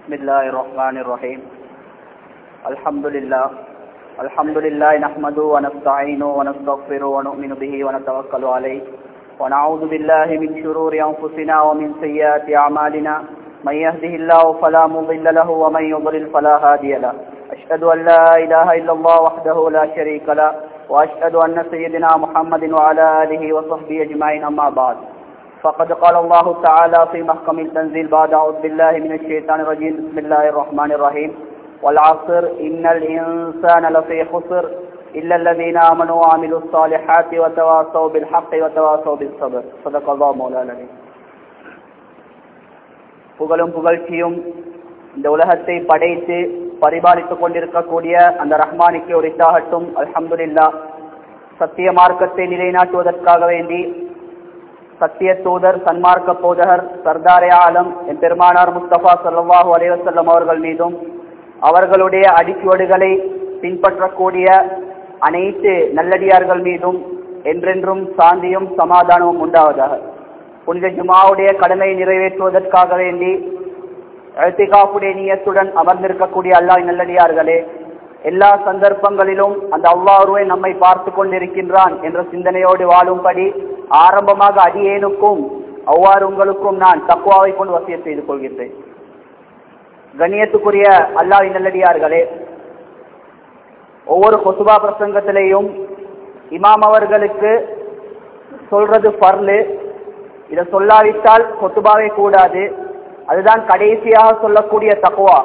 بسم الله الرحمن الرحيم الحمد لله الحمد لله نحمده ونستعينه ونستغفره ونؤمن به ونتوكل عليه ونعوذ بالله من شرور أنفسنا ومن سيئات أعمالنا من يهده الله فلا مضل له ومن يضلل فلا هادي له أشهد أن لا إله إلا الله وحده لا شريك له وأشهد أن سيدنا محمد وعلى آله وصحبه أجمعين أما بعد فقد قال الله تعالى في محكم التنزيل بعد أعوذ بالله من الشيطان الرجيم بسم الله الرحمن الرحيم والعصر إن الإنسان لفي خسر إلا الذين آمنوا وعملوا الصالحات وتواصوا بالحق وتواصوا بالصبر صدق الله مولانا العظيم புகழும் புகழ்ச்சியும் இந்த உலகத்தை படைத்து பரிபாலித்துக் கொண்டிருக்கக்கூடிய அந்த ரஹ்மானிக்கு ஒரு இத்தாகட்டும் அல்ஹம்துலில்லா சத்திய மார்க்கத்தை நிலைநாட்டுவதற்காக வேண்டி சத்திய தூதர் சன்மார்க்க போதகர் சர்தாரே ஆலம் என் பெருமானார் முஸ்தபா சல்லாஹூ அலைவசல்லம் அவர்கள் மீதும் அவர்களுடைய அடிச்சுவடுகளை பின்பற்றக்கூடிய அனைத்து நல்லடியார்கள் மீதும் என்றென்றும் சாந்தியும் சமாதானமும் உண்டாவதாக புனித ஜுமாவுடைய கடமை நிறைவேற்றுவதற்காக வேண்டி எழுத்திகாப்புடைய நீயத்துடன் அமர்ந்திருக்கக்கூடிய அல்லாஹ் நல்லடியார்களே எல்லா சந்தர்ப்பங்களிலும் அந்த அவ்வாறுவை நம்மை பார்த்து கொண்டிருக்கின்றான் என்ற சிந்தனையோடு வாழும்படி ஆரம்பமாக அடியேனுக்கும் அவ்வாறு உங்களுக்கும் நான் தக்குவாவை கொண்டு வசிய செய்து கொள்கின்றேன் கண்ணியத்துக்குரிய அல்லாஹ் நல்லடியார்களே ஒவ்வொரு கொசுபா பிரசங்கத்திலேயும் இமாம் அவர்களுக்கு சொல்றது பர்லு இதை சொல்லாவிட்டால் கொத்துபாவே கூடாது அதுதான் கடைசியாக சொல்லக்கூடிய தக்குவா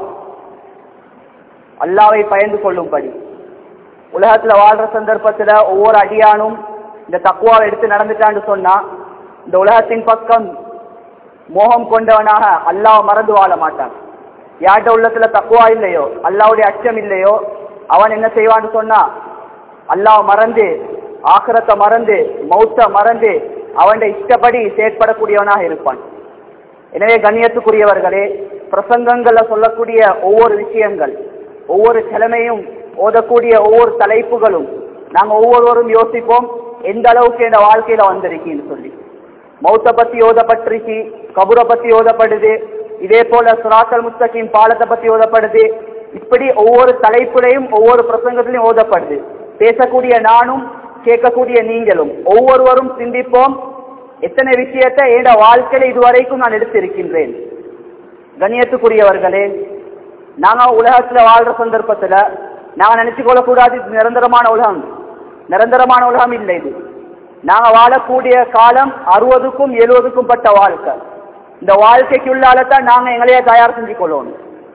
அல்லாவை பயந்து கொள்ளும்படி உலகத்துல வாழ்ற சந்தர்ப்பத்துல ஒவ்வொரு அடியானும் இந்த தக்குவாவை எடுத்து நடந்துட்டான்னு சொன்னா இந்த உலகத்தின் பக்கம் மோகம் கொண்டவனாக அல்லாவை மறந்து வாழ மாட்டான் யார்கிட்ட உள்ளத்துல தக்குவா இல்லையோ அல்லாவுடைய அச்சம் இல்லையோ அவன் என்ன செய்வான்னு சொன்னா அல்லாவை மறந்து ஆக்கிரத்தை மறந்து மௌத்த மறந்து அவன் இஷ்டப்படி செயற்படக்கூடியவனாக இருப்பான் எனவே கண்ணியத்துக்குரியவர்களே பிரசங்கங்கள்ல சொல்லக்கூடிய ஒவ்வொரு விஷயங்கள் ஒவ்வொரு கிழமையும் ஓதக்கூடிய ஒவ்வொரு தலைப்புகளும் நாங்க ஒவ்வொருவரும் யோசிப்போம் எந்த அளவுக்கு இந்த வாழ்க்கையில வந்திருக்கீன்னு சொல்லி மௌத்த பத்தி ஓதப்பட்டிருச்சு கபுரை பத்தி ஓதப்படுது இதே போல சுராக்கல் முஸ்தகின் பாலத்தை பத்தி ஓதப்படுது இப்படி ஒவ்வொரு தலைப்புலையும் ஒவ்வொரு பிரசங்கத்திலையும் ஓதப்படுது பேசக்கூடிய நானும் கேட்கக்கூடிய நீங்களும் ஒவ்வொருவரும் சிந்திப்போம் எத்தனை விஷயத்தை என் வாழ்க்கையில இதுவரைக்கும் நான் எடுத்திருக்கின்றேன் கண்ணியத்துக்குரியவர்களே நாங்க உலகத்துல வாழ்ற சந்தர்ப்பத்துல நாங்க நினைச்சு கொள்ளக்கூடாது நிரந்தரமான உலகம் நிரந்தரமான உலகம் இல்லை இது நாங்க வாழக்கூடிய காலம் அறுபதுக்கும் எழுபதுக்கும் பட்ட வாழ்க்கை இந்த வாழ்க்கைக்குள்ளால தான் நாங்க எங்களையே தயார் செஞ்சு கொள்ளணும்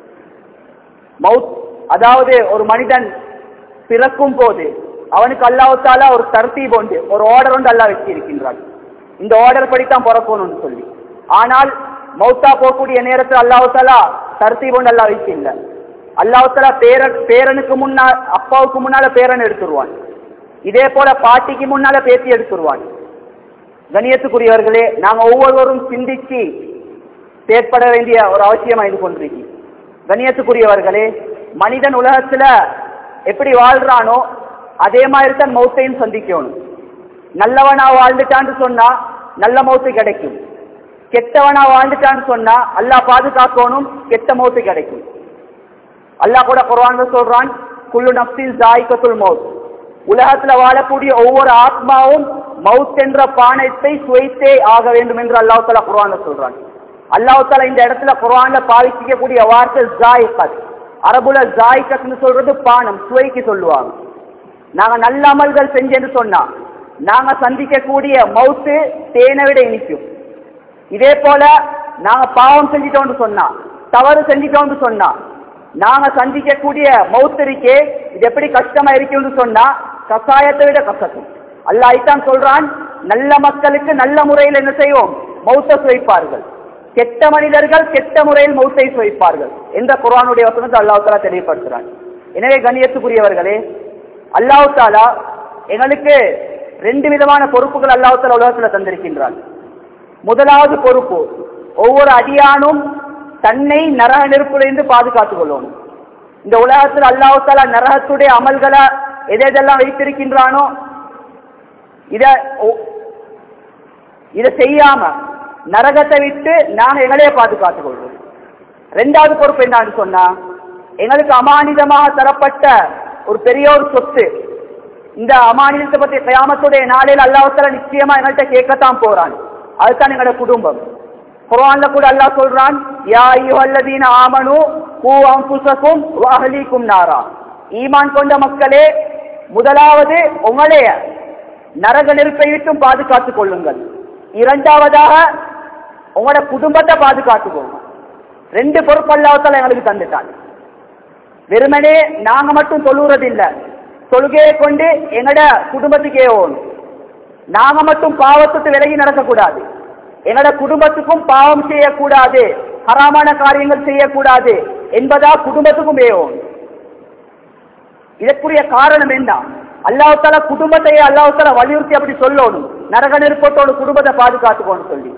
மவுத் அதாவது ஒரு மனிதன் பிறக்கும் போது அவனுக்கு அல்லாவுத்தால ஒரு தர்த்தீப் உண்டு ஒரு ஆர்டர் ஒன்று அல்லா வச்சிருக்கின்றான் இந்த ஆர்டர் படித்தான் பிறக்கணும்னு சொல்லி ஆனால் மௌத்தா போகக்கூடிய நேரத்தில் அல்லாவுத்தாலா தர்த்தீப் ஒன்று அல்லா வச்சு இல்லை அல்லாவுத்தாலா பேர பேரனுக்கு முன்னால் அப்பாவுக்கு முன்னால பேரன் எடுத்துருவான் இதே போல பாட்டிக்கு முன்னால பேசி எடுத்துருவான் கணியத்துக்குரியவர்களே நாங்க ஒவ்வொருவரும் சிந்திச்சு செயற்பட வேண்டிய ஒரு அவசியம் இது கொண்டிருக்கி கணியத்துக்குரியவர்களே மனிதன் உலகத்துல எப்படி வாழ்றானோ அதே மாதிரி தான் மௌத்தையும் சந்திக்கணும் நல்லவனா வாழ்ந்துட்டான்னு சொன்னா நல்ல மௌத்து கிடைக்கும் கெட்டவனா வாழ்ந்துட்டான்னு சொன்னா அல்லா பாதுகாக்கணும் கெட்ட மௌத்து கிடைக்கும் அல்லாஹ் கூட குர்ஆன்ல சொல்றான் குல்லு நப்சின் ஜாய்கத்துல் மௌத் உலகத்துல வாழக்கூடிய ஒவ்வொரு ஆத்மாவும் மவுத் என்ற பானத்தை சுவைத்தே ஆக வேண்டும் என்று அல்லாஹ் தாலா குர்ஆன்ல சொல்றான் அல்லாஹ் தாலா இந்த இடத்துல குர்ஆன்ல பாவிக்கக்கூடிய வார்த்தை ஜாய்கத் அரபுல ஜாய்கத்னு சொல்றது பானம் சுவைக்கு சொல்லுவாங்க நாங்க நல்ல அமல்கள் செஞ்சேன்னு சொன்னா நாங்க சந்திக்கக்கூடிய மவுத்து தேனை விட இனிக்கும் இதே போல நாங்க பாவம் செஞ்சிட்டோம்னு சொன்னா தவறு செஞ்சிட்டோம்னு சொன்னா நாங்க சந்திக்கக்கூடிய மௌத்தரிக்கே இது எப்படி கஷ்டமா இருக்கும்னு சொன்னா கசாயத்தை விட கசக்கும் அல்லாஹ் சொல்றான் நல்ல மக்களுக்கு நல்ல முறையில் என்ன செய்வோம் மௌத்த சுவைப்பார்கள் கெட்ட மனிதர்கள் கெட்ட முறையில் மௌத்தை சுவைப்பார்கள் என்ற குரானுடைய வசனத்தை அல்லாஹ் தாலா தெளிவுபடுத்துறான் எனவே கண்ணியத்துக்குரியவர்களே அல்லாஹு தாலா எங்களுக்கு ரெண்டு விதமான பொறுப்புகள் அல்லாஹு தாலா உலகத்துல தந்திருக்கின்றான் முதலாவது பொறுப்பு ஒவ்வொரு அடியானும் தன்னை நரக நெருப்பிலிருந்து பாதுகாத்துக் கொள்ளணும் இந்த உலகத்தில் அல்லாஹு தாலா நரகத்துடைய அமல்களை எதெல்லாம் வைத்திருக்கின்றானோ இத இதை செய்யாம நரகத்தை விட்டு நாங்க எங்களையே பாதுகாத்துக் கொள்வோம் ரெண்டாவது பொறுப்பு என்னன்னு சொன்னா எங்களுக்கு அமானிதமாக தரப்பட்ட ஒரு பெரிய ஒரு சொத்து இந்த அமானிதத்தை பத்தி கயாமத்துடைய நாளையில் அல்லாஹால நிச்சயமா எங்கள்கிட்ட கேட்கத்தான் போறான் அதுதான் எங்களோட குடும்பம் குர்ஆன்ல கூட அல்லாஹ் சொல்றான் யா அய்யுஹல்லதீன ஆமனு கூ அன்ஃபுஸக்கும் வ அஹ்லீக்கும் நாரா ஈமான் கொண்ட மக்களே முதலாவது உங்களைய நரக நெருப்பை விட்டும் பாதுகாத்துக் கொள்ளுங்கள் இரண்டாவதாக உங்களோட குடும்பத்தை பாதுகாத்துக்கோங்க ரெண்டு பொறுப்பு அல்லாஹால எங்களுக்கு தந்துட்டான் வெறுமனே நாங்க மட்டும் தொழுகிறது இல்ல தொழுகையை கொண்டு எங்கட குடும்பத்துக்கே ஓணும் நாங்க மட்டும் பாவத்துக்கு விலகி நடக்கக்கூடாது எங்கட குடும்பத்துக்கும் பாவம் செய்யக்கூடாது ஹராமான காரியங்கள் செய்யக்கூடாது என்பதா குடும்பத்துக்கும் ஏவோம் இதற்குரிய காரணம் என்ன அல்லாஹால குடும்பத்தையே அல்லாஹால வலியுறுத்தி அப்படி சொல்லணும் நரக நெருப்பத்தோட குடும்பத்தை பாதுகாத்துக்கோன்னு சொல்லி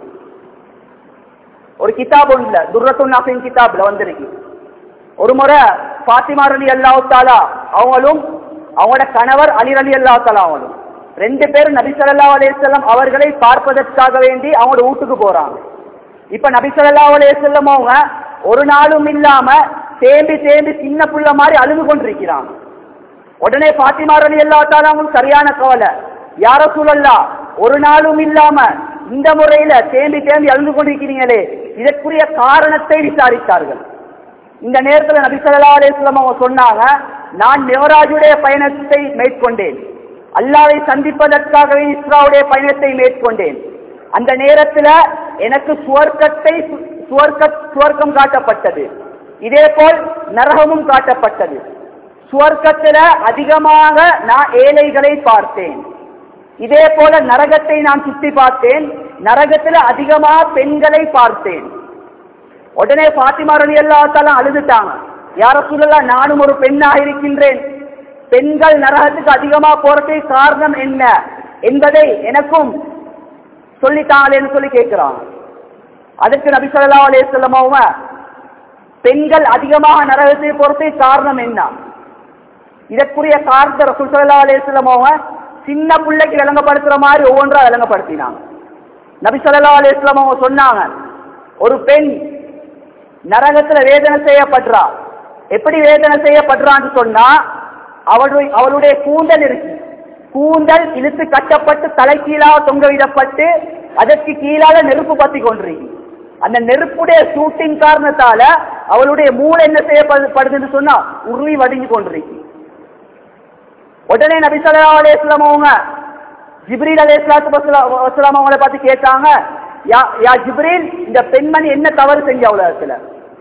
ஒரு கிதாப் ஒண்ணுல துர்ரத்துன் நாசின் கிதாப்ல வந்திருக்கு ஒரு முறை பாத்திமா அலி அல்லாஹ் தாலா அவங்களும் அவங்களோட கணவர் அலி அலி அல்லாஹ் தாலா அவங்களும் ரெண்டு பேரும் நபி ஸல்லல்லாஹு அலைஹி வஸல்லம் அவர்களை பார்ப்பதற்காக வேண்டி அவங்களோட வீட்டுக்கு போறாங்க இப்ப நபி ஸல்லல்லாஹு அலைஹி வஸல்லம் அவங்க ஒரு நாளும் இல்லாம தேம்பி தேம்பி சின்ன புள்ள மாதிரி அழுது கொண்டிருக்கிறாங்க உடனே பாத்திமா அலி அல்லாஹ் தாலா அவங்களுக்கு சரியான கவலை யார சூழல்லா ஒரு நாளும் இல்லாம இந்த முறையில தேம்பி தேம்பி அழுது கொண்டிருக்கிறீங்களே இதற்குரிய காரணத்தை விசாரித்தார்கள் இந்த நேரத்தில் நபி ஸல்லல்லாஹு அலைஹி வஸல்லம் அவங்க சொன்னாங்க நான் மெவராஜுடைய பயணத்தை மேற்கொண்டேன் அல்லாவை சந்திப்பதற்காகவே இஸ்ராவுடைய பயணத்தை மேற்கொண்டேன் அந்த நேரத்தில் எனக்கு சுவர்க்கத்தை சுவர்க்க சுவர்க்கம் காட்டப்பட்டது இதே போல் நரகமும் காட்டப்பட்டது சுவர்க்கத்துல அதிகமாக நான் ஏழைகளை பார்த்தேன் இதே போல நரகத்தை நான் சுத்தி பார்த்தேன் நரகத்துல அதிகமாக பெண்களை பார்த்தேன் உடனே பாத்திமா ரலி அல்லாத்தாலும் அழுதுட்டாங்க யார சொல்லலாம் நானும் ஒரு பெண்ணாக இருக்கின்றேன் பெண்கள் நரகத்துக்கு அதிகமா போறதுக்கு காரணம் என்ன என்பதை எனக்கும் சொல்லித்தாங்களேன்னு சொல்லி கேட்கிறான் அதுக்கு நபி சொல்லா அலே சொல்லமாவ பெண்கள் அதிகமாக நரகத்துக்கு போறதுக்கு காரணம் என்ன இதற்குரிய காரணத்தை ரசூல் சல்லா அலே சொல்லமாவ சின்ன பிள்ளைக்கு விளங்கப்படுத்துற மாதிரி ஒவ்வொன்றா விளங்கப்படுத்தினாங்க நபி சொல்லா அலே அவங்க சொன்னாங்க ஒரு பெண் நரகத்துல வேதனை செய்யப்படுறா எப்படி வேதனை செய்யப்படுறான்னு சொன்னா அவளுடைய அவளுடைய கூந்தல் இருக்கு கூந்தல் இழுத்து கட்டப்பட்டு தலைக்கீழாக தொங்க விடப்பட்டு அதற்கு கீழால நெருப்பு பத்தி கொண்டிருக்கு அந்த நெருப்புடைய ஷூட்டிங் காரணத்தால அவளுடைய மூளை என்ன செய்யப்படுதுன்னு சொன்னா உருளி வடிஞ்சு கொண்டிருக்கு உடனே நபி சொல்லா அலையம் அவங்க ஜிப்ரீல் அலே இஸ்லாத்து அவங்கள பார்த்து கேட்டாங்க யா யா ஜிப்ரீல் இந்த பெண்மணி என்ன தவறு செஞ்ச உலகத்துல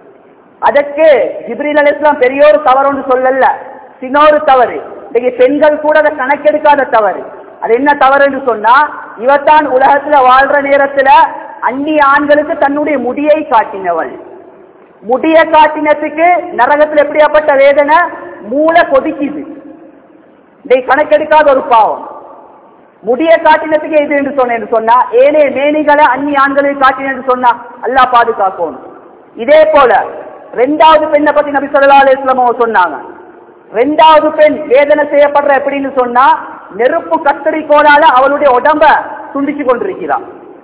அதற்கு ஜிப்ரீல் அலி இஸ்லாம் பெரிய ஒரு தவறு ஒன்று சொல்லல சின்னொரு தவறு இன்னைக்கு பெண்கள் கூட அதை கணக்கெடுக்காத தவறு அது என்ன தவறு என்று சொன்னா இவத்தான் உலகத்துல வாழ்ற நேரத்துல அந்நிய ஆண்களுக்கு தன்னுடைய முடியை காட்டினவள் முடிய காட்டினத்துக்கு நரகத்துல எப்படியாப்பட்ட வேதனை மூளை கொதிக்குது இதை கணக்கெடுக்காத ஒரு பாவம் முடிய காட்டினத்துக்கு இது என்று சொன்னேன் சொன்னா ஏனைய மேனிகளை அந்நிய ஆண்களுக்கு காட்டின என்று சொன்னா அல்லா பாதுகாக்கணும் இதே போல ரெண்டாவது பெண்ணை பத்தி நபி சொல்லா அலிஸ்லாமோ சொன்னாங்க ரெண்டாவது பெண் வேதனை செய்யப்படுற எப்படின்னு சொன்னா நெருப்பு கத்தரி கோலால அவளுடைய உடம்ப துண்டிச்சு கொண்டிருக்கிறான்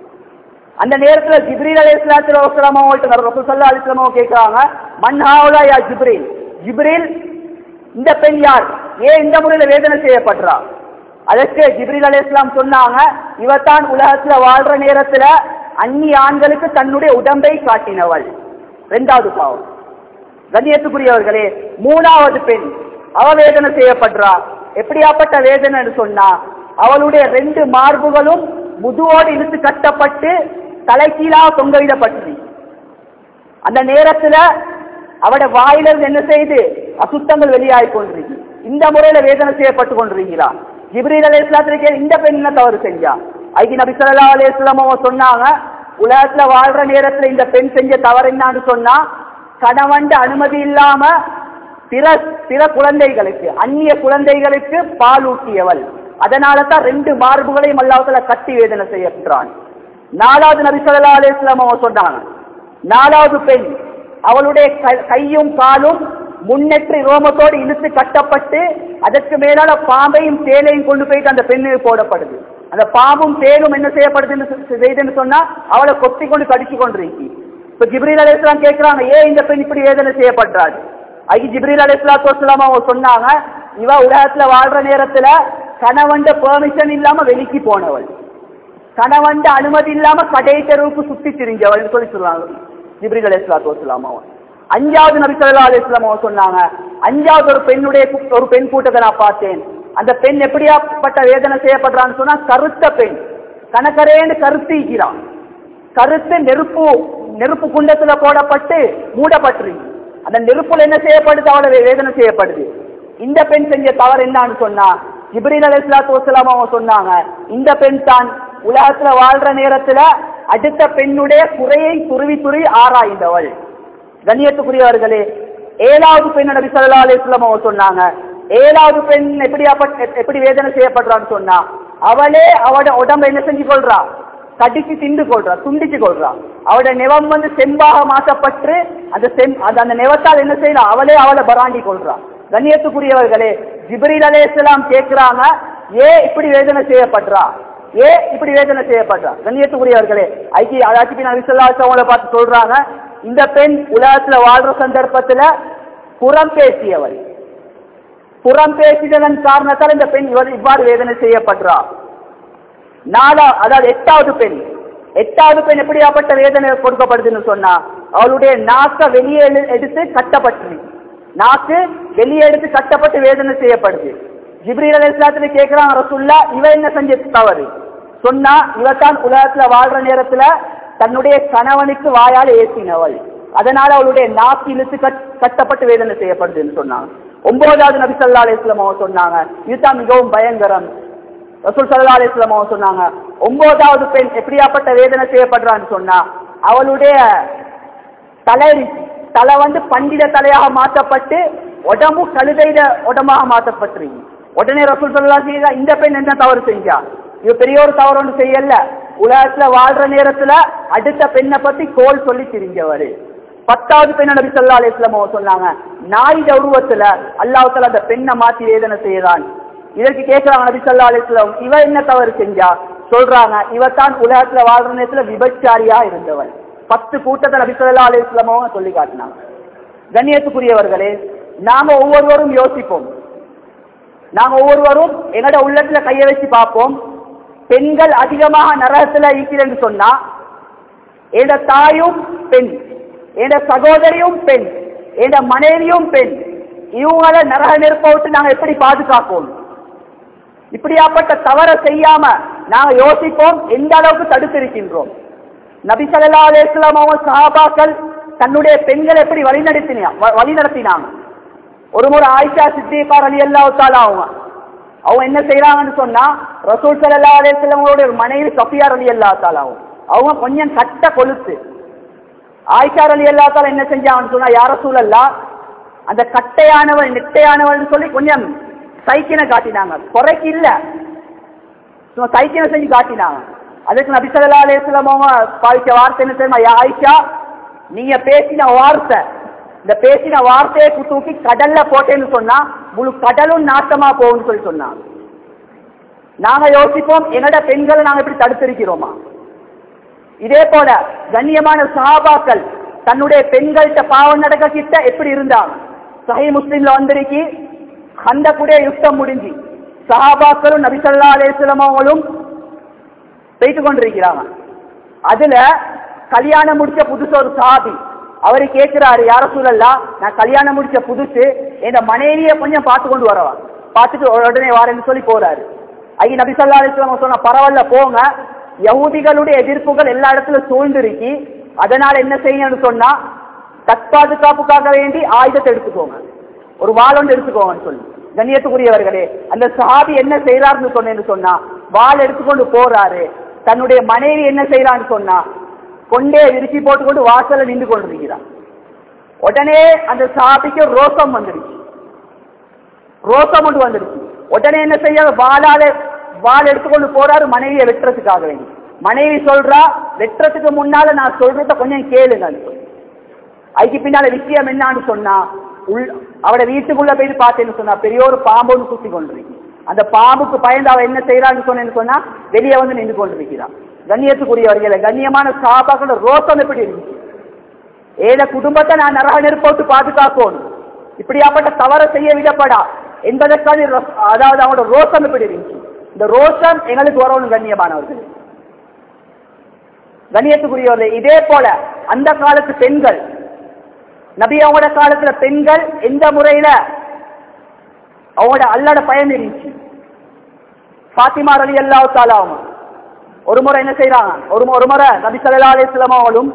அந்த நேரத்துல ஜிப்ரீல் அலி இஸ்லாத்துல ரசூசல்லா அலிஸ்லாமோ கேட்கிறாங்க மன்ஹாவுலா யா ஜிப்ரீல் ஜிப்ரீல் இந்த பெண் யார் ஏன் இந்த முறையில வேதனை செய்யப்படுறா அதற்கு ஜிப்ரீல் அலி இஸ்லாம் சொன்னாங்க இவத்தான் உலகத்துல வாழ்ற நேரத்துல அந்நிய ஆண்களுக்கு தன்னுடைய உடம்பை காட்டினவள் ரெண்டாவது பாவம் கண்ணியத்துக்குரியவர்களே மூணாவது பெண் அவ வேதனை செய்யப்படுறா எப்படியாப்பட்ட வேதனை சொன்னா அவளுடைய ரெண்டு மார்புகளும் முதுவோடு இழுத்து கட்டப்பட்டு தலைக்கீழாக தொங்கவிடப்பட்டது அந்த நேரத்துல அவட வாயிலிருந்து என்ன செய்து அசுத்தங்கள் வெளியாகி கொண்டிருக்கு இந்த முறையில வேதனை செய்யப்பட்டு கொண்டிருக்கிறா ஜிப்ரீல் அலி இஸ்லாத்திற்கு இந்த பெண் என்ன தவறு செஞ்சா ஐக்கு நபி சொல்லா அலி இஸ்லாமோ சொன்னாங்க உலகத்துல வாழ்ற நேரத்துல இந்த பெண் செஞ்ச தவறு என்னான்னு சொன்னா கணவன் அனுமதி இல்லாம பிற பிற குழந்தைகளுக்கு அந்நிய குழந்தைகளுக்கு பால் ஊட்டியவள் அதனால தான் ரெண்டு மார்புகளையும் அல்லாஹத்துல கட்டி வேதனை செய்யப்படுறான் நாலாவது நபி சொல்லா அலிஸ்லாம் அவன் சொன்னாங்க நாலாவது பெண் அவளுடைய கையும் காலும் முன்னெற்றி ரோமத்தோடு இழுத்து கட்டப்பட்டு அதற்கு மேலான பாம்பையும் தேலையும் கொண்டு போயிட்டு அந்த பெண்ணுக்கு போடப்படுது அந்த பாம்பும் தேலும் என்ன செய்யப்படுதுன்னு செய்துன்னு சொன்னா அவளை கொத்தி கொண்டு கடிச்சு கொண்டிருக்கு இப்ப ஜிப்ரீல் அலைஹிஸ்ஸலாம் கேட்கிறாங்க ஏன் இந்த பெண் இப்படி வேதனை செய்யப்படுறாள் அதுக்கு ஜிப்ரீல் அலைஹிஸ்ஸலாத்து வஸ்ஸலாம் அவங்க சொன்னாங்க இவ உலகத்துல வாழ்ற நேரத்துல கணவன்ட பெர்மிஷன் இல்லாம வெளிக்கு போனவள் கணவன்ட அனுமதி இல்லாம கடை தெருவுக்கு சுத்தி திரிஞ்சவள் சொல்லி சொல்லுவாங்க ஜிப்ரீல் அலைஹிஸ்ஸலாத்து வஸ்ஸலாம் அவங்க அஞ்சாவது நபி ஸல்லல்லாஹு அலைஹி வஸல்லம் அவங்க சொன்னாங்க அஞ்சாவது ஒரு பெண்ணுடைய கூ- ஒரு பெண் கூட்டத்தை நான் பார்த்தேன் அந்த பெண் எப்படியாப்பட்ட வேதனை செய்யப்படுறான்னு சொன்னா கருத்த பெண் கணக்கரேன்னு கருத்திக்கிறான் கருத்து நெருப்பு நெருப்பு குண்டத்துல போடப்பட்டு மூடப்பட்டிருக்கு அந்த நெருப்புல என்ன செய்யப்படுது அவளை வே- வேதனை செய்யப்படுது இந்த பெண் செஞ்ச தவறு என்னன்னு சொன்னா ஜிப்ரீல் அலைஹிஸ்ஸலாத்து வஸலாம் அவங்க சொன்னாங்க இந்த பெண் தான் உலகத்துல வாழ்ற நேரத்துல அடுத்த பெண்ணுடைய குறையை துருவி துருவி ஆராய்ந்தவள் கண்ணியத்துக்குரியவர்களே ஏழாவது பெண் நபி ஸல்லல்லாஹு அலைஹி வஸல்லம் அவங்க சொன்னாங்க ஏழாவது பெண் எப்படி எப்படி வேதனை செய்யப்படுறான்னு சொன்னா அவளே அவட உடம்ப என்ன செஞ்சு கொள்றா கடிச்சு திண்டு கொள்றா துண்டிச்சு கொள்றா அவட நெவம் வந்து செம்பாக மாற்றப்பட்டு அந்த செம் அந்த அந்த நெவத்தால் என்ன செய்யலாம் அவளே அவளை பராண்டி கொள்றா கண்ணியத்துக்குரியவர்களே ஜிப்ரீல் அலைஹிஸ்ஸலாம் கேக்குறாங்க ஏ இப்படி வேதனை செய்யப்படுறா ஏ இப்படி வேதனை செய்யப்படுறா கண்ணியத்துக்குரியவர்களே ஐக்கிய அதாச்சி நபி ஸல்லல்லாஹு அலைஹி வஸல்லம் பார்த்து சொல்றாங்க இந்த பெண் உலகத்துல வாழ்ற சந்தர்ப்பத்துல புறம் பேசியவள் புறம் பேசியதன் காரணத்தால் இந்த பெண் இவர் இவ்வாறு வேதனை செய்யப்படுறா நாலா அதாவது எட்டாவது பெண் எட்டாவது பெண் எப்படியாப்பட்ட வேதனை கொடுக்கப்படுதுன்னு சொன்னா அவளுடைய நாக்க வெளியே எடு- எடுத்து கட்டப்பட்டு நாக்கு வெளியே எடுத்து கட்டப்பட்டு வேதனை செய்யப்படுது ஜிப்ரீல் அலைஹிஸ்ஸலாத்துல கேக்குறாங்க ரசூல்லா இவ என்ன செஞ்ச தவறு சொன்னா இவ தான் உலகத்துல வாழ்ற நேரத்துல தன்னுடைய கணவனுக்கு வாயால் ஏசினவள் அதனால அவளுடைய நாக்கு இழுத்து கட்- கட்டப்பட்டு வேதனை செய்யப்படுதுன்னு சொன்னாங்க ஒன்பதாவது நபி ஸல்லல்லாஹு அலைஹி வஸல்லம் அவங்க சொன்னாங்க இதுதான் மிகவும் பயங்கரம் ரசூல் ஸல்லல்லாஹு அலைஹி வஸல்லம் அவங்க சொன்னாங்க ஒன்பதாவது பெண் எப்படியாப்பட்ட வேதனை செய்யப்படுறான்னு சொன்னா அவளுடைய தலை தலை வந்து பண்டித தலையாக மாற்றப்பட்டு உடம்பு கழுதையிட உடம்பாக மாற்றப்பட்டிருக்கு உடனே ரசூல் ஸல்லல்லாஹு அலைஹி வஸல்லம் இந்த பெண் என்ன தவறு செஞ்சா இது பெரிய ஒரு தவறு ஒன்று செய்யல உலகத்துல வாழ்ற நேரத்துல அடுத்த பெண்ணை பத்தி கோல் சொல்லி திரிஞ்சவரு பத்தாவது பெண்ணை நபி ஸல்லல்லாஹு அலைஹி வஸல்லம் அவங்க சொன்னாங்க நாயுட உருவத்துல அல்லாஹ் தஆலா அந்த பெண்ணை மாத்தி வேதனை செய்யறான் இதற்கு கேட்கிறாங்க நபி ஸல்லல்லாஹு அலைஹி வஸல்லம் இவ என்ன தவறு செஞ்சா சொல்றாங்க இவ தான் உலகத்துல வாழ்ற நேரத்துல விபச்சாரியா இருந்தவள் பத்து கூட்டத்தை நபி ஸல்லல்லாஹு அலைஹி வஸல்லம் அவங்க சொல்லி காட்டினாங்க கண்ணியத்துக்குரியவர்களே நாம ஒவ்வொருவரும் யோசிப்போம் நாங்க ஒவ்வொருவரும் எங்கட உள்ளத்துல கைய வச்சு பார்ப்போம் பெண்கள் அதிகமாக நரகத்துல இருக்கிறேன்னு சொன்னா எட தாயும் பெண் எட சகோதரியும் பெண் எட மனைவியும் பெண் இவங்கள நரக நெருப்ப விட்டு நாங்க எப்படி பாதுகாப்போம் இப்படியாப்பட்ட தவற செய்யாம நாங்க யோசிப்போம் எந்த அளவுக்கு தடுத்திருக்கின்றோம் நபி ஸல்லல்லாஹு அலைஹி வஸல்லம் அவங்க சஹாபாக்கள் தன்னுடைய பெண்களை எப்படி வழிநடத்தினா வழி நடத்தினாங்க ஒரு முறை ஆயிஷா சித்திகா ரலியல்லாஹு தஆலா அவங்க அவங்க என்ன செய்யறாங்கன்னு சொன்னா ரசூல் ஸல்லல்லாஹு அலைஹி வஸல்லமோட ஒரு மனைவி சஃபியா ரலியல்லாஹு தஆலா அவங்க அவங்க கொஞ்சம் கட்ட கொலுத்து ஆயிஷா ரலியல்லாஹு தஆலா என்ன செஞ்சாங்கன்னு சொன்னா யார ரசூலல்லா அந்த கட்டையானவள் நெட்டையானவள்னு சொல்லி கொஞ்சம் சைக்கினை காட்டினாங்க குறைக்கு இல்ல சும்மா சைக்கினை செஞ்சு காட்டினாங்க அதுக்கு நபி ஸல்லல்லாஹு அலைஹி வஸல்லம் அவங்க பாவிச்ச வார்த்தை என்ன தெரியுமா யா ஆயிஷா நீங்க பேசின வார்த்தை இந்த பேசின வார்த்தையை கு- தூக்கி கடல்ல போட்டேன்னு சொன்னா முழு கடலும் நாட்டமா போகும்னு சொல்லி சொன்னாங்க நாங்க யோசிப்போம் என்னோட பெண்களை நாங்க இப்படி தடுத்திருக்கிறோமா இதே போல கண்ணியமான சஹாபாக்கள் தன்னுடைய பெண்கள்கிட்ட பாவம் நடக்க கிட்ட எப்படி இருந்தாங்க சஹி முஸ்லிம்ல வந்திருக்கி அந்த கூட யுத்தம் முடிஞ்சு சஹாபாக்களும் நபிசல்லா அலேஸ்லம் அவங்களும் போயிட்டு கொண்டிருக்கிறாங்க அதுல கல்யாணம் முடிச்ச புதுசு ஒரு சாபி அவரு கேட்கிறாரு யார சூழல்லா நான் கல்யாணம் முடிச்ச புதுசு என் மனைவிய கொஞ்சம் பார்த்து கொண்டு வரவா பார்த்துட்டு உடனே வாரேன்னு சொல்லி போறாரு ஐயா நபி சொல்லா அலிஸ்லாம் சொன்ன பரவாயில்ல போங்க யகூதிகளுடைய எதிர்ப்புகள் எல்லா இடத்துல சூழ்ந்திருக்கி அதனால என்ன செய்யணும்னு சொன்னா தற்பாதுகாப்புக்காக வேண்டி ஆயுதத்தை எடுத்துக்கோங்க ஒரு வாள் ஒன்று எடுத்துக்கோங்கன்னு சொல்லி கண்ணியத்துக்குரியவர்களே அந்த சஹாபி என்ன செய்யறாருன்னு சொன்னேன்னு சொன்னா வாள் எடுத்துக்கொண்டு போறாரு தன்னுடைய மனைவி என்ன செய்யறான்னு சொன்னா கொண்டே விரிச்சி போட்டுக்கொண்டு வாசல்ல நின்று கொண்டிருக்கிறார் உடனே அந்த சாபிக்கு ரோசம் வந்துடுச்சு ரோசம் ஒன்று வந்துடுச்சு உடனே என்ன செய்ய வாளால வாள் எடுத்துக்கொண்டு போறாரு மனைவியை வெட்டுறதுக்காக வேண்டி மனைவி சொல்றா வெட்டுறதுக்கு முன்னால நான் சொல்றத கொஞ்சம் கேளுங்க அதுக்கு பின்னால விஷயம் என்னான்னு சொன்னா உள் அவட வீட்டுக்குள்ள போய் பார்த்தேன்னு சொன்னா பெரிய ஒரு பாம்பு ஒன்று சுத்தி கொண்டிருக்கு அந்த பாம்புக்கு பயந்து அவ என்ன செய்யறான்னு சொன்னேன்னு சொன்னா வெளியே வந்து நின்று கொண்டிருக்கிறான் கண்ணியத்துக்குரியவர்களை கண்ணியமான சாபாக்களோட ரோசம் எப்படி இருந்துச்சு ஏழ குடும்பத்தை நான் நரக நெருப்போட்டு பாதுகாக்கணும் இப்படியாப்பட்ட தவறை செய்ய விடப்படா என்பதற்கான ரொ- அதாவது அவங்களோட ரோஷம் எப்படி இருந்துச்சு இந்த ரோஷம் எங்களுக்கு வரணும் கண்ணியமானவர்கள் கண்ணியத்துக்குரியவர்கள் இதே போல அந்த காலத்து பெண்கள் நபி அவங்களோட காலத்துல பெண்கள் எந்த முறையில அவங்களோட அல்லாட பயன் இருந்துச்சு பாத்திமா ரலி அல்லாஹ் தாலாவும் ஒரு முறை என்ன செய்யறாங்க ஒரு மு- ஒரு முறை நபி சல்லா அலிஸ்லாம் அவங்களும்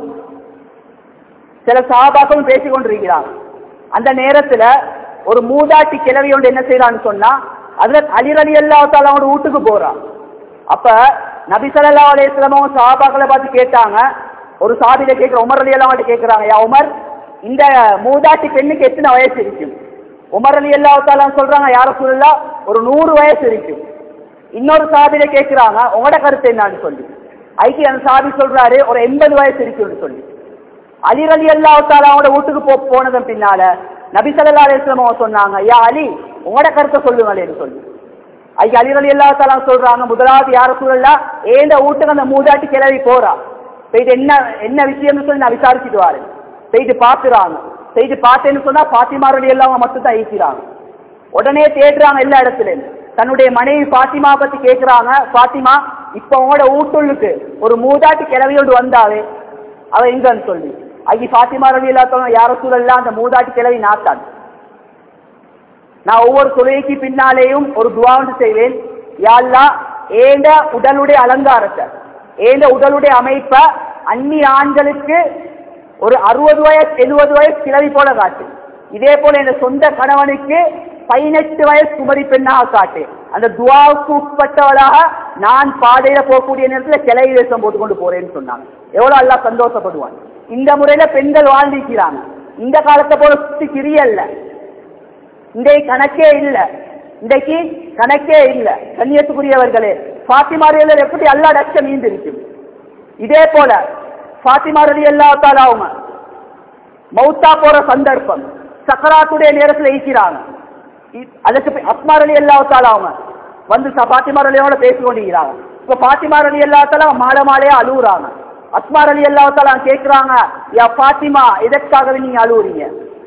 சில சஹாபாக்களும் பேசிக் கொண்டிருக்கிறாங்க அந்த நேரத்துல ஒரு மூதாட்டி கிழவி ஒன்று என்ன செய்யறான்னு சொன்னா அதுல அலிர் அலி அல்லா அவங்களோட வீட்டுக்கு போறான் அப்ப நபி சல்லா அலிஸ்லாமும் சஹாபாக்களை பார்த்து கேட்டாங்க ஒரு சாதியில கேட்கிற உமர் அலி எல்லாம் கேட்கிறாங்க யா உமர் இந்த மூதாட்டி பெண்ணுக்கு எத்தனை வயசு இருக்கும் உமர் அலி அல்லா சொல்றாங்க யார சொல்லலாம் ஒரு நூறு வயசு இருக்கும் இன்னொரு சாபியில கேட்கிறாங்க உங்களோட கருத்து என்னன்னு சொல்லி ஐக்கி அந்த சாபி சொல்றாரு ஒரு எண்பது வயசு இருக்குன்னு சொல்லி அலி அலி அல்லா அவங்களோட வீட்டுக்கு போ போனதன் பின்னால நபி சல்லா அலிஸ்லாம் சொன்னாங்க யா அலி உங்களோட கருத்தை சொல்லுங்களேன்னு சொல்லி ஐயா அலி அலி அல்லா சொல்றாங்க முதலாவது யார சொல்லலாம் ஏந்த வீட்டுக்கு அந்த மூதாட்டி கிளவி போறா போயிட்டு என்ன என்ன விஷயம்னு சொல்லி நான் விசாரிச்சுட்டு வாரு போயிட்டு பாத்துறாங்க போயிட்டு பார்த்தேன்னு சொன்னா பாத்திமா அலி எல்லாம் மட்டும் தான் ஈக்கிறாங்க உடனே தேடுறாங்க எல்லா இடத்துலயும் தன்னுடைய மனைவி பாத்திமா பத்தி கேக்குறாங்க பாத்திமா இப்ப உங்களோட வீட்டுள்ளுக்கு ஒரு மூதாட்டி கிளவியோடு வந்தாவே அவ எங்கன்னு சொல்லி ஐய பாத்திமா ரவி இல்லாதவங்க யார சூழல்லாம் அந்த மூதாட்டி கிளவி நாத்தான் நான் ஒவ்வொரு தொழுகைக்கு பின்னாலேயும் ஒரு துவாண்டு செய்வேன் யாழ்லா ஏண்ட உடலுடைய அலங்காரத்தை ஏண்ட உடலுடைய அமைப்ப அந்நிய ஆண்களுக்கு ஒரு அறுபது வயசு எழுபது வயசு கிளவி போல காட்டு இதே போல என் சொந்த கணவனுக்கு பதினெட்டு வயசு குமரி பெண்ணாக காட்டு அந்த துவாவுக்கு உட்பட்டவளாக நான் பாதையில போகக்கூடிய நேரத்துல கிளவி வேஷம் போட்டுக்கொண்டு போறேன்னு சொன்னாங்க எவ்வளவு எல்லாம் சந்தோஷப்படுவான் இந்த முறையில பெண்கள் வாழ்ந்திருக்கிறாங்க இந்த காலத்தை போல சுத்தி கிரியல்ல இன்றைக்கு கணக்கே இல்ல இன்றைக்கு கணக்கே இல்ல கண்ணியத்துக்குரியவர்களே பாத்திமாரியல் எப்படி அல்லா டச்சம் மீந்திருக்கும் இதே போல பாத்திமாரதி எல்லாத்தால அவங்க மௌத்தா போற சந்தர்ப்பம் சக்கராத்துடைய நேரத்துல ஈக்கிறாங்க இ- அதுக்கு அஸ்மார் அலி எல்லாத்தால அவங்க வந்து ச- பாத்திமார் அலியோட பேசி கொண்டிருக்கிறாங்க இப்ப பாத்திமார் அலி எல்லாத்தால மாலை மாலையா அழுகுறாங்க அஸ்மார் அலி எல்லாத்தால கேட்கிறாங்க யா பாத்திமா எதற்காகவே நீங்க அழுவுறீங்க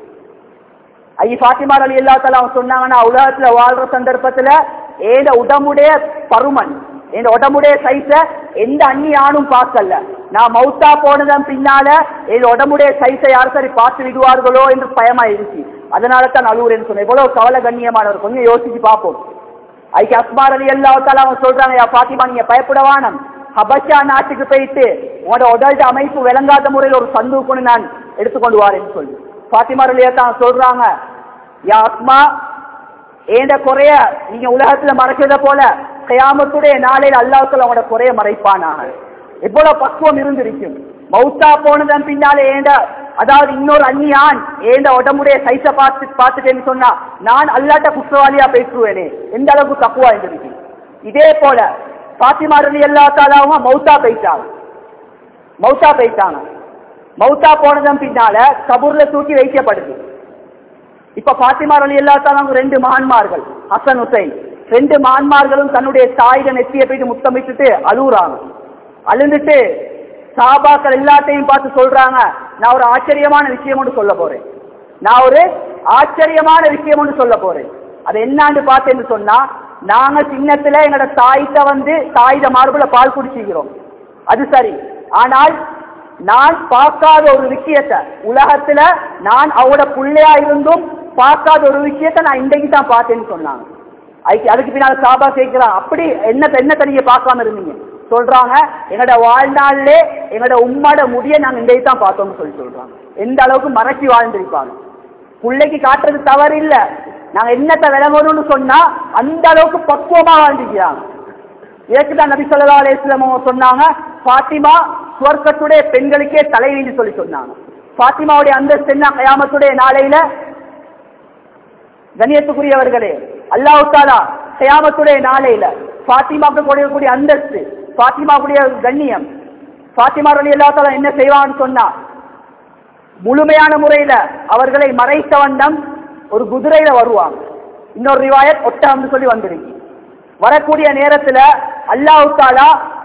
ஐய பாத்திமா அலி அல்லா அவங்க சொன்னாங்கன்னா உலகத்துல வாழ்ற சந்தர்ப்பத்துல ஏத உடம்புடைய பருமன் இந்த உடம்புடைய சைஸ எந்த அந்நி ஆணும் பார்க்கல நான் மௌத்தா போனதன் பின்னால என் உடம்புடைய சைஸை யார் சரி பார்த்து விடுவார்களோ என்று பயமா இருந்துச்சு அதனால தான் அழுவுறேன்னு சொன்னேன் இவ்வளவு கவலை கண்ணியமானவர் கொஞ்சம் யோசிச்சு பார்ப்போம் ஐக்கு அஸ்மார் அலி அல்லா அவங்க சொல்றாங்க யா பாத்திமா நீங்க பயப்படவானம் ஹபஷா நாட்டுக்கு போயிட்டு உங்களோட உடல் அமைப்பு விளங்காத முறையில் ஒரு சந்தூக்குன்னு நான் எடுத்துக்கொண்டு வாரேன்னு சொல்லி பாத்திமா அலியா தான் சொல்றாங்க யா அஸ்மா ஏண்ட குறைய நீங்க உலகத்துல மறைச்சத போல கயாமத்துடைய நாளையில் அல்லாஹ்வுக்கு அவங்களோட குறைய மறைப்பானாக எவ்வளவு பக்குவம் இருந்திருக்கும் மௌத்தா போனதன் பின்னாலே ஏண்ட அதாவது இன்னொரு அந்நியான் ஏண்ட உடம்புடைய சைஸ பார்த்து பார்த்துட்டேன்னு சொன்னா நான் அல்லாட்ட குற்றவாளியா பேசுவேனே எந்த அளவுக்கு தக்குவா இருந்திருக்கு இதே போல பாத்திமா ரலி அல்லா தாலாவும் மௌத்தா போயிட்டாங்க மௌத்தா போயிட்டாங்க மௌத்தா போனதன் பின்னால கபூர்ல தூக்கி வைக்கப்படுது இப்ப பாத்திமா அலி எல்லாத்தாலும் ரெண்டு மகான்மார்கள் ஹசன் ஹுசைன் ரெண்டு மகான்மார்களும் தன்னுடைய தாயிட நெத்தியை போயிட்டு முத்தமிட்டுட்டு அழுகுறாங்க அழுந்துட்டு சாபாக்கள் எல்லாத்தையும் பார்த்து சொல்றாங்க நான் ஒரு ஆச்சரியமான விஷயம் ஒன்று சொல்ல போறேன் நான் ஒரு ஆச்சரியமான விஷயம் ஒன்று சொல்ல போறேன் அது என்னான்னு பார்த்தேன்னு சொன்னா நாங்க சின்னத்துல எங்களோட தாயிட்ட வந்து தாயிட மார்புல பால் குடிச்சிக்கிறோம் அது சரி ஆனால் நான் பார்க்காத ஒரு விஷயத்த உலகத்துல நான் அவரோட புள்ளையா இருந்தும் பார்க்காத ஒரு விஷயத்த நான் இன்றைக்கு தான் பார்த்தேன்னு சொன்னாங்க அதுக்கு அதுக்கு பின்னால சாபா கேட்கிறான் அப்படி என்ன என்னத்தை நீங்க பார்க்காம இருந்தீங்க சொல்றாங்க எங்களோட வாழ்நாள்லே எங்களோட உம்மாட முடிய நாங்க இன்றைக்கு தான் பார்த்தோம்னு சொல்லி சொல்றாங்க எந்த அளவுக்கு மறைச்சி வாழ்ந்திருப்பாங்க பிள்ளைக்கு காட்டுறது தவறு இல்ல நாங்க என்னத்தை விளங்கணும்னு சொன்னா அந்த அளவுக்கு பக்குவமா வாழ்ந்துக்கிறாங்க ஏற்குதான் நபி சொல்லா அலிஸ்லாம் சொன்னாங்க பாத்திமா சுவர்க்கத்துடைய பெண்களுக்கே தலைவீன்னு சொல்லி சொன்னாங்க பாத்திமாவுடைய அந்தஸ்து என்ன கயாமத்துடைய நாளையில கணியத்துக்குரியவர்களே அல்லாஹு தாலா கயாமத்துடைய நாளையில பாத்திமாக்கு கொடுக்கக்கூடிய அந்தஸ்து பாத்திமாவுடைய கண்ணியம் பாத்திமா அலி அல்லா தாலா என்ன செய்வான்னு சொன்னா முழுமையான முறையில அவர்களை மறைத்த வண்ணம் ஒரு குதிரையில வருவாங்க இன்னொரு ரிவாயத் ஒட்டம்னு சொல்லி வந்திருக்கு வரக்கூடிய நேரத்துல அல்லாஹு தாலா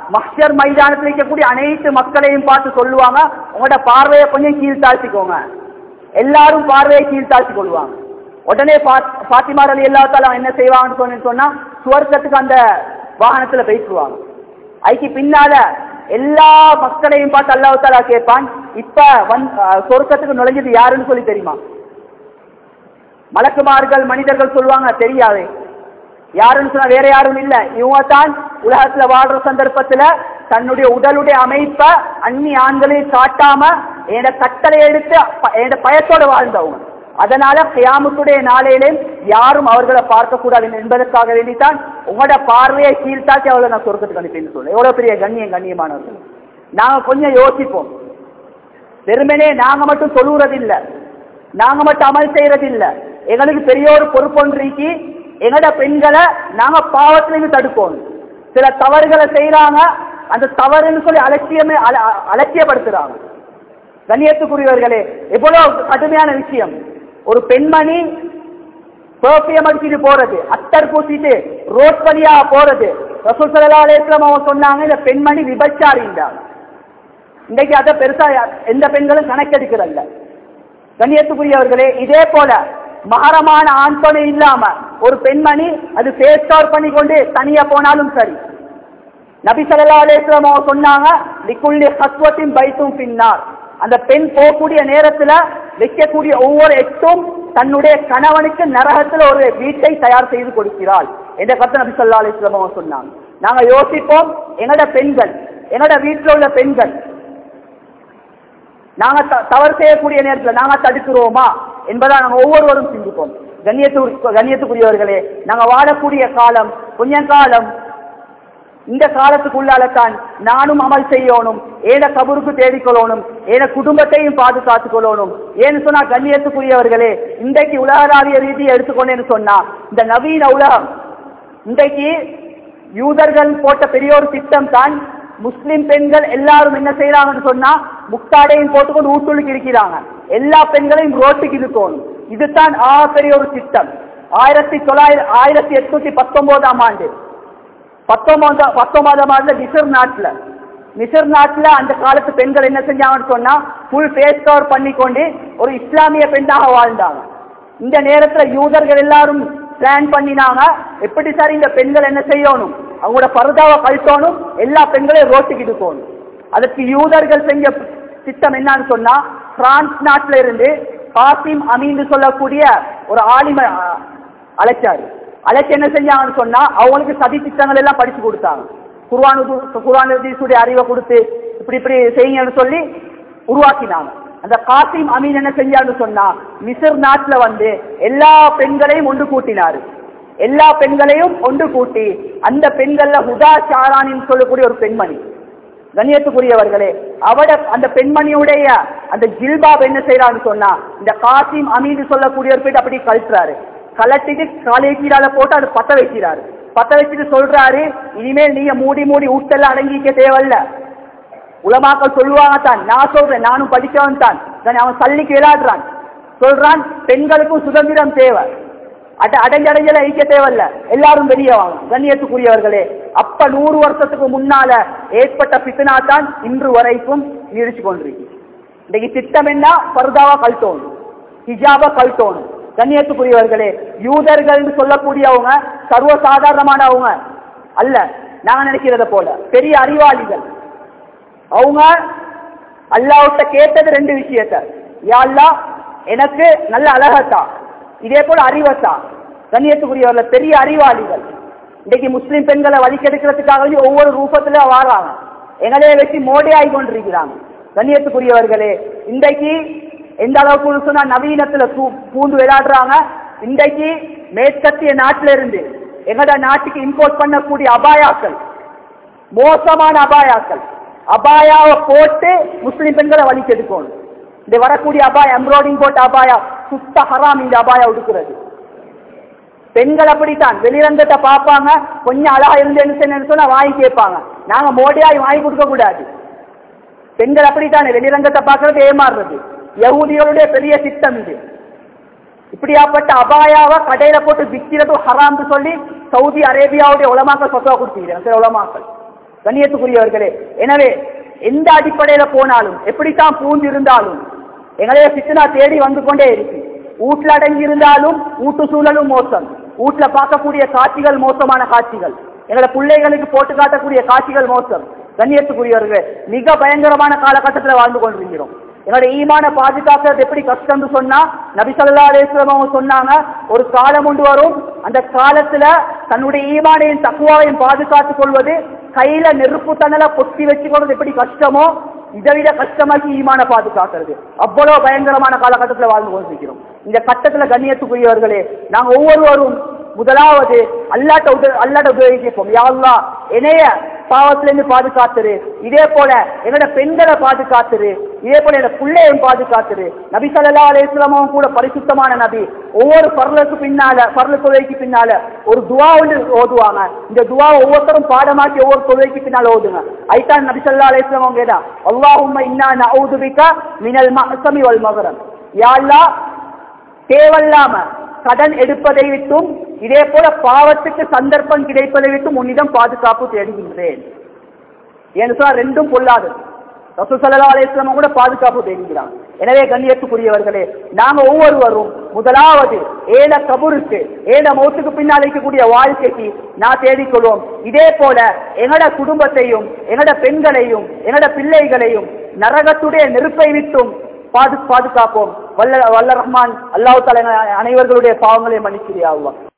மஹ்ஷர் மைதானத்தில் இருக்கக்கூடிய அனைத்து மக்களையும் பார்த்து சொல்லுவாங்க உங்களோட பார்வையை கொஞ்சம் கீழ்த்தாழ்த்திக்கோங்க எல்லாரும் பார்வையை கீழ்த்தாழ்த்தி கொள்வாங்க உடனே பாத்திமா அலி எல்லாத்தாலும் என்ன செய்வாங்கன்னு சொன்னு சொன்னா சுவர்க்கத்துக்கு அந்த வாகனத்துல பேசுவாங்க அதுக்கு பின்னால எல்லா மக்களையும் பார்த்து அல்லாஹாலா கேட்பான் இப்ப வந் சொர்க்கத்துக்கு நுழைஞ்சது யாருன்னு சொல்லி தெரியுமா மலக்குமார்கள் மனிதர்கள் சொல்லுவாங்க தெரியாது யாருன்னு சொன்னா வேற யாரும் இல்ல இவங்க தான் உலகத்துல வாழ்ற சந்தர்ப்பத்துல தன்னுடைய உடலுடைய அமைப்ப அந்நி ஆண்களையும் காட்டாம என் கட்டளை எடுத்து என் பயத்தோட வாழ்ந்தவங்க அதனால கியாமத்துடைய நாளையிலே யாரும் அவர்களை பார்க்க கூடாது என்பதற்காக வேண்டித்தான் உங்களோட பார்வையை கீழ்த்தாக்கி அவளை நான் சொர்க்கத்துக்கு அனுப்பின்னு சொல்றேன் எவ்வளவு பெரிய கண்ணியம் கண்ணியமானவர்கள் நாங்க கொஞ்சம் யோசிப்போம் வெறுமனே நாங்க மட்டும் சொல்லுறது இல்ல நாங்க மட்டும் அமல் செய்யறது இல்ல எங்களுக்கு பெரிய ஒரு பொறுப்பொன்றிக்கு எங்களோட பெண்களை நாங்க பாவத்திலிருந்து தடுக்கணும் சில தவறுகளை செய்யறாங்க அந்த தவறுன்னு சொல்லி அலட்சியமே அலட்சியப்படுத்துறாங்க கண்ணியத்துக்குரியவர்களே எவ்வளவு கடுமையான விஷயம் ஒரு பெண்மணி பெர்ஃபியம் அடிச்சுட்டு போறது அத்தர் பூசிட்டு ரோட் வழியா போறது ரசூல் சல்லா அலிஸ்லாம் அவங்க சொன்னாங்க இந்த பெண்மணி விபச்சாரின்றாங்க இன்றைக்கு அதை பெருசா எந்த பெண்களும் கணக்கெடுக்கிறல்ல கண்ணியத்துக்குரியவர்களே இதே போல மகரமான ஆண் துணை இல்லாம ஒரு பெண்மணி அது ஃபேஸ் கவர் பண்ணி கொண்டு தனியா போனாலும் சரி நபி சல்லா அலிஸ்லாம் அவங்க சொன்னாங்க லிக்குள்ளி சத்வத்தின் பைத்தும் பின்னார் அந்த பெண் போகக்கூடிய நேரத்துல வைக்கக்கூடிய ஒவ்வொரு எட்டும் தன்னுடைய கணவனுக்கு நரகத்துல ஒரு வீட்டை தயார் செய்து கொடுக்கிறாள் என்ற கருத்து நபி சொல்லா அலிஸ்லாம் அவங்க சொன்னாங்க நாங்க யோசிப்போம் எங்களோட பெண்கள் எங்களோட வீட்டில் உள்ள பெண்கள் நாங்க தவறு செய்யக்கூடிய நேரத்தில் நாங்க தடுக்கிறோமா என்பதை நாங்க ஒவ்வொருவரும் சிந்திப்போம் கண்ணியத்து கண்ணியத்துக்குரியவர்களே நாங்க வாழக்கூடிய காலம் கொஞ்ச காலம் இந்த காலத்துக்குள்ளாலத்தான் நானும் அமல் செய்யணும் ஏன கபருக்கு தேடிக்கொள்ளணும் ஏன குடும்பத்தையும் பாதுகாத்துக் கொள்ளணும் ஏன்னு சொன்னா கண்ணியத்துக்குரியவர்களே இன்றைக்கு உலகளாவிய ரீதியை எடுத்துக்கொண்டேன்னு சொன்னா இந்த நவீன உலகம் இன்றைக்கு யூதர்கள் போட்ட பெரிய ஒரு திட்டம் தான் முஸ்லிம் பெண்கள் எல்லாரும் என்ன செய்யறாங்கன்னு சொன்னா முக்காடையும் போட்டுக்கொண்டு ஊட்டுள்ளுக்கு இருக்கிறாங்க எல்லா பெண்களையும் ரோட்டுக்கு இருக்கணும் இதுதான் ஆ பெரிய ஒரு திட்டம் ஆயிரத்தி தொள்ளாயிரம் ஆயிரத்தி எட்நூத்தி பத்தொன்பதாம் ஆண்டு பத்தொன்பதாம் பத்தொன்பதாம் ஆண்டுல மிசர் நாட்டுல மிசர் நாட்டுல அந்த காலத்து பெண்கள் என்ன செஞ்சாங்கன்னு சொன்னா ஃபுல் ஃபேஸ் கவர் பண்ணிக்கொண்டு ஒரு இஸ்லாமிய பெண்ணாக வாழ்ந்தாங்க இந்த நேரத்துல யூதர்கள் எல்லாரும் பிளான் பண்ணினாங்க எப்படி சார் இந்த பெண்கள் என்ன செய்யணும் அவங்களோட பரதாவை கழட்டணும் எல்லா பெண்களையும் ரோட்டுக்கு இருக்கணும் அதற்கு யூதர்கள் செஞ்ச திட்டம் என்னன்னு சொன்னா பிரான்ஸ் நாட்டுல இருந்து காசிம் அமீன் சொல்லக்கூடிய ஒரு ஆலிம அழைச்சாரு அழைச்சு என்ன செஞ்சாங்கன்னு சொன்னா அவங்களுக்கு சதி திட்டங்கள் எல்லாம் படிச்சு கொடுத்தாங்க குர்வான் குர்வான் ஹதீஸுடைய அறிவை கொடுத்து இப்படி இப்படி செய்யுங்கன்னு சொல்லி உருவாக்கினாங்க அந்த காசிம் அமீன் என்ன செஞ்சான்னு சொன்னா மிசர் நாட்டுல வந்து எல்லா பெண்களையும் ஒன்று கூட்டினாரு எல்லா பெண்களையும் ஒன்று கூட்டி அந்த பெண்கள்ல ஹுதா ஷாரானின்னு சொல்லக்கூடிய ஒரு பெண்மணி கண்ணியத்துக்குரியவர்களே அவட அந்த பெண்மணியுடைய அந்த ஜில்பாப் என்ன செய்யறான்னு சொன்னா இந்த காசிம் அமீன் சொல்லக்கூடியவர் போயிட்டு அப்படி கழட்டுறாரு கலட்டிட்டு காலேஜிலால போட்டு அது பத்த வைக்கிறாரு பத்த வச்சுட்டு சொல்றாரு இனிமேல் நீங்க மூடி மூடி ஊட்டெல்லாம் அடங்கிக்க தேவையில்ல உலமாக்கள் சொல்லுவாங்க தான் நான் சொல்றேன் நானும் படிச்சவன் தான் அவன் சல்லிக்கு விளையாடுறான் சொல்றான் பெண்களுக்கும் சுதந்திரம் தேவை அட அடைஞ்சடைஞ்சல ஈக்க தேவையில்ல எல்லாரும் வெளியே வாங்க கண்ணியத்துக்குரியவர்களே அப்ப நூறு வருஷத்துக்கு முன்னால ஏற்பட்ட பித்தனா தான் இன்று வரைக்கும் நீடிச்சு கொண்டிருக்கு இன்னைக்கு திட்டம் என்ன பர்தாவா கழட்டோணும் ஹிஜாபா கழட்டோணும் கண்ணியத்துக்குரியவர்களே யூதர்கள் சொல்லக்கூடியவங்க சர்வசாதாரணமானவங்க அல்ல நாங்க நினைக்கிறத போல பெரிய அறிவாளிகள் அவங்க அல்லாவிட்ட கேட்டது ரெண்டு விஷயத்த யா அல்லா எனக்கு நல்ல அழகத்தா இதே போல அறிவத்தா கண்ணியத்துக்குரியவர்கள் பெரிய அறிவாளிகள் இன்னைக்கு முஸ்லிம் பெண்களை வலிக்கெடுக்கிறதுக்காக வேண்டி ஒவ்வொரு ரூபத்துல வாராங்க எங்களையே வச்சு மோடியாகி கொண்டிருக்கிறாங்க கண்ணியத்துக்குரியவர்களே இன்றைக்கு எந்த அளவுக்கு சொன்னா நவீனத்துல பூந்து விளையாடுறாங்க இன்றைக்கு மேற்கத்திய நாட்டில இருந்து எங்கட நாட்டுக்கு இம்போர்ட் பண்ணக்கூடிய அபாயாக்கள் மோசமான அபாயாக்கள் அபாயாவை போட்டு முஸ்லிம் பெண்களை வலிக்கு எடுக்கணும் இந்த வரக்கூடிய அபாயம் எம்ப்ராய்டிங் போட்ட அபாயா சுத்த ஹராம் இந்த அபாயா உடுக்கிறது பெண்கள் அப்படித்தான் வெளிரங்கத்தை பார்ப்பாங்க கொஞ்சம் அழகா இருந்து சொன்னா வாங்கி கேட்பாங்க நாங்க மோடியாய் வாங்கி கொடுக்க கூடாது பெண்கள் அப்படித்தானே வெளிரங்கத்தை பார்க்கறது ஏமாறுறது யகுதிகளுடைய பெரிய திட்டம் இது இப்படியாப்பட்ட அபாயாவை கடையில போட்டு விற்கிறது ஹராம்னு சொல்லி சவுதி அரேபியாவுடைய உலமாக்கள் சொத்தா கொடுத்துக்கிறேன் சில உலமாக்கள் கண்ணியத்துக்குரியவர்களே எனவே எந்த அடிப்படையில போனாலும் எப்படித்தான் பூந்து இருந்தாலும் எங்களைய சித்தனா தேடி வந்து கொண்டே இருக்கு வீட்டுல அடங்கி இருந்தாலும் வீட்டு சூழலும் மோசம் வீட்டுல பார்க்கக்கூடிய காட்சிகள் மோசமான காட்சிகள் எங்களை பிள்ளைகளுக்கு போட்டு காட்டக்கூடிய காட்சிகள் மோசம் கண்ணியத்துக்குரியவர்கள் மிக பயங்கரமான காலகட்டத்தில் வாழ்ந்து கொண்டிருக்கிறோம் எங்களுடைய ஈமான பாதுகாக்கிறது எப்படி கஷ்டம்னு சொன்னா நபி சொல்லா அலேஸ்வரம் அவங்க சொன்னாங்க ஒரு காலம் கொண்டு வரும் அந்த காலத்துல தன்னுடைய ஈமானையும் தக்குவாவையும் பாதுகாத்துக் கொள்வது கையில நெருப்பு தணல பொத்தி வச்சுக்கொள்வது எப்படி கஷ்டமோ இதை விட கஷ்டமாக்கி ஈமான பாதுகாக்கிறது அவ்வளவு பயங்கரமான காலகட்டத்தில் வாழ்ந்து கொண்டிருக்கிறோம் இந்த கட்டத்துல கண்ணியத்துக்குரியவர்களே நாங்க ஒவ்வொருவரும் முதலாவது அல்லாட்ட உத அல்லாட்ட உதவி கேட்போம் யாழ்லா இணைய பாவத்திலிருந்து பாதுகாத்துரு இதே போல எங்களோட பெண்களை பாதுகாத்துரு இதே போல என்னோட பிள்ளையும் பாதுகாத்துரு நபி சல்லா அலிஸ்லாமும் கூட பரிசுத்தமான நபி ஒவ்வொரு பரலுக்கு பின்னால பரலு தொழுகைக்கு பின்னால ஒரு துவா ஒன்று ஓதுவாங்க இந்த துவா ஒவ்வொருத்தரும் பாடமாக்கி ஒவ்வொரு தொழுகைக்கு பின்னால ஓதுங்க ஐத்தான் நபி சல்லா அலிஸ்லாம் அவங்க கேட்டா அல்லாஹும்ம இன்னா நவுதுபிகா மினல் மஹ்சமி வல் மகரம் யாழ்லா தேவையில்லாம கடன் எடுப்பதை விட்டும் இதே போல பாவத்துக்கு சந்தர்ப்பம் கிடைப்பதை விட்டும் உன்னிடம் பாதுகாப்பு தேடுகின்றேன் ஏன்னு சொன்னா ரெண்டும் பொல்லாது ரசூசல்லா அலிஸ்லாம கூட பாதுகாப்பு தேடுகிறான் எனவே கண்ணியத்துக்குரியவர்களே நாங்க ஒவ்வொருவரும் முதலாவது ஏல கபூருக்கு ஏல மௌத்துக்கு பின்னால் இருக்கக்கூடிய வாழ்க்கைக்கு நான் தேடிக்கொள்வோம் இதே போல எங்கட குடும்பத்தையும் எங்கட பெண்களையும் எங்கட பிள்ளைகளையும் நரகத்துடைய நெருப்பை விட்டும் பாது பாதுகாப்போம் வல்ல வல்ல ரஹ்மான் அல்லாஹ் தலை அனைவர்களுடைய பாவங்களை மன்னிக்கிறியா அல்லாஹ்